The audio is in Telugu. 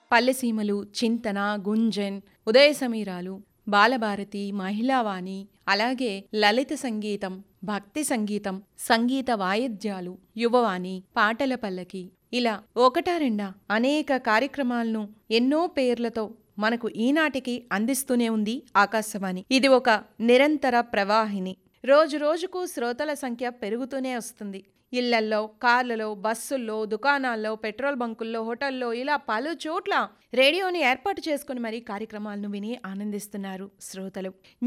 పల్లెసీమలు చింతన గుంజన్ ఉదయ సమీరాలు బాలభారతి మహిళావాణి అలాగే లలిత సంగీతం భక్తి సంగీతం సంగీత వాయిద్యాలు యువవాణి పాటల పల్లకి ఇలా ఒకటా రెండా అనేక కార్యక్రమాలను ఎన్నో పేర్లతో మనకు ఈనాటికి అందిస్తూనే ఉంది ఆకాశవాణి ఇది ఒక నిరంతర ప్రవాహిని రోజు రోజుకు శ్రోతల సంఖ్య పెరుగుతూనే వస్తుంది ఇళ్లల్లో కార్లలో బస్సుల్లో దుకాణాల్లో పెట్రోల్ బంకుల్లో హోటల్లో ఇలా పలు చోట్ల రేడియోని ఏర్పాటు చేసుకుని మరీ కార్యక్రమాలను విని ఆనందిస్తున్నారు శ్రోతలు